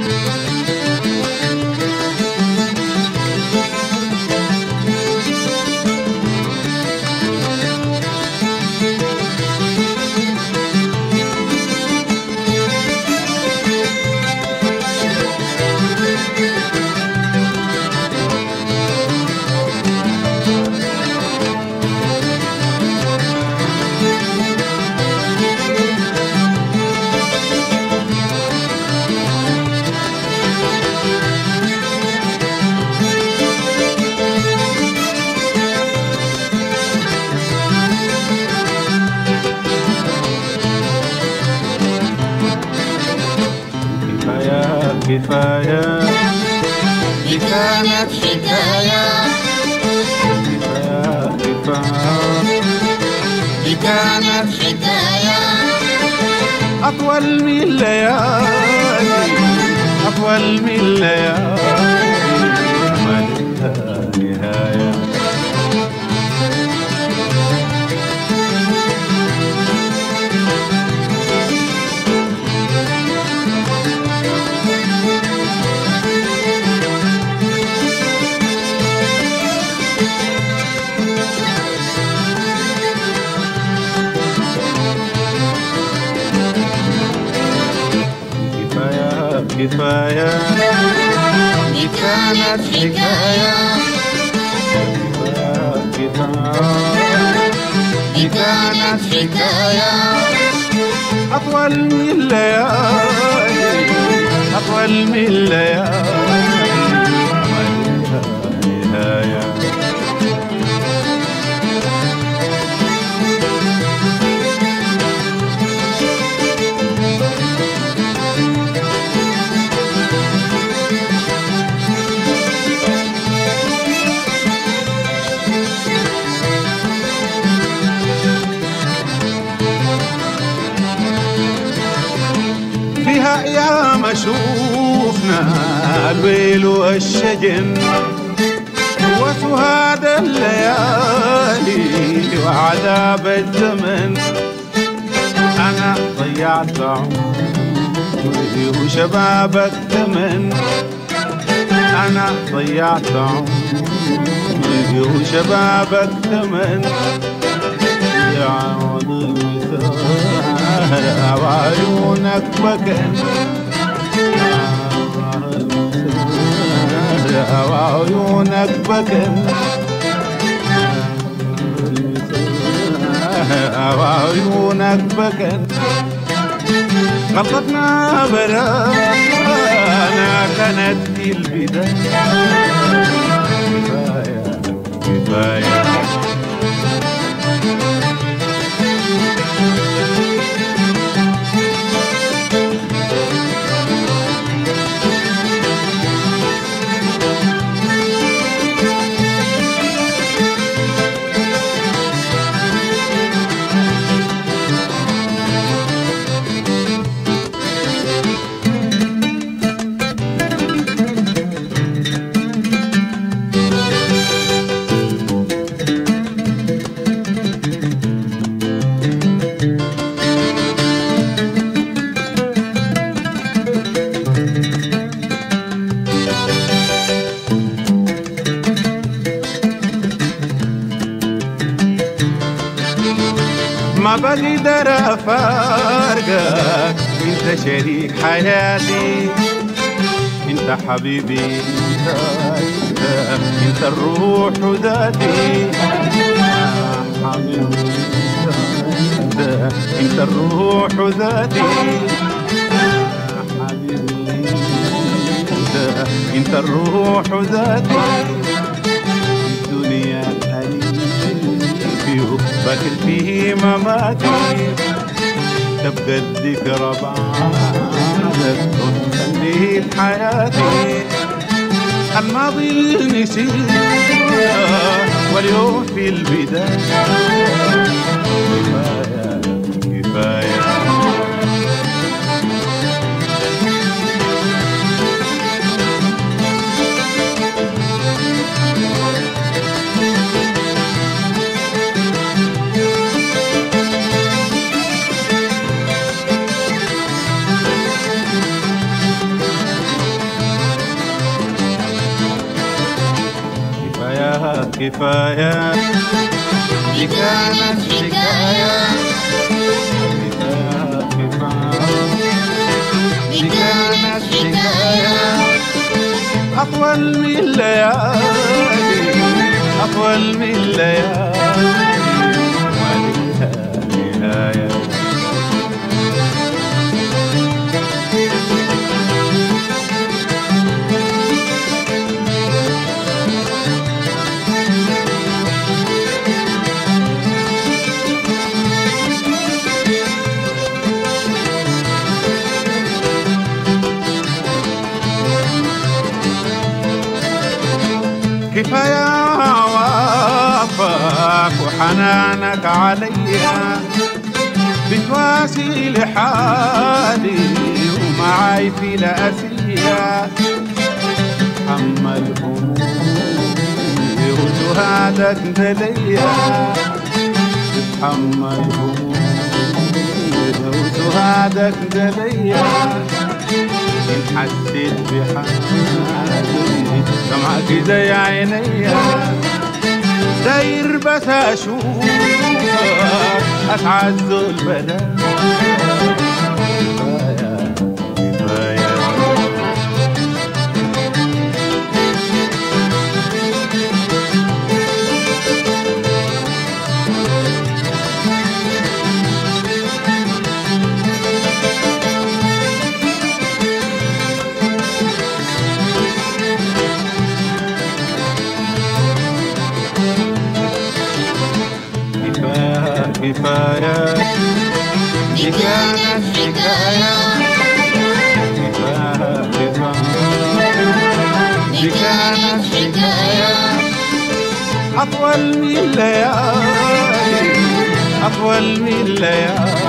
كفاية كفاية دي كانت حكاية كفاية كفاية دي كانت حكاية أطول من الليالي أطول من الليالي ما لها نهاية كفاية كفاية دي كانت حكاية كفاية كفاية دي كانت حكاية أطول من الليالي أطول من الليالي ما لها نهاية فيها أيام شوفنا الويل والشجن وسهاد الليالي وعذاب الزمن أنا ضيعت عمري وشبابك ثمن أنا ضيعت عمري وشبابك ثمن يا عظيم وعيونك بكن وعيونك بكن وعيونك بكن غلطتنا برانا كانت دي البداية كفاية كفاية ما بقدر افارقك انت شريك حياتي انت حبيبي انت انت, انت الروح ذاتي يا حبيبي انت انت, انت الروح ذاتي يا حبيبي انت انت الروح ذاتي الدنيا قريبي وباكل فيه مماتي تبقى الذكرى بعدك وتخلي حياتي الماضي نسيت واليوم في البداية كفاية كفاية كفاية دي كانت حكاية كفاية كفاية دي كانت حكاية أطول من الليالي أطول من الليالي ولها نهاية كفاية وفاك وحنانك عليا بتواسي لحالي ومعاي في الأسية حمل همومي وجهادك دليا تتحمل همومي وجهادك دليا إن حسيت بحالي دمعك زي عينيا داير بس اشوفك اتعز البدن كفاية كفاية كفاية كفاية دي كانت حكاية كفاية دي كانت حكاية أطول من الليالي أطول من الليالي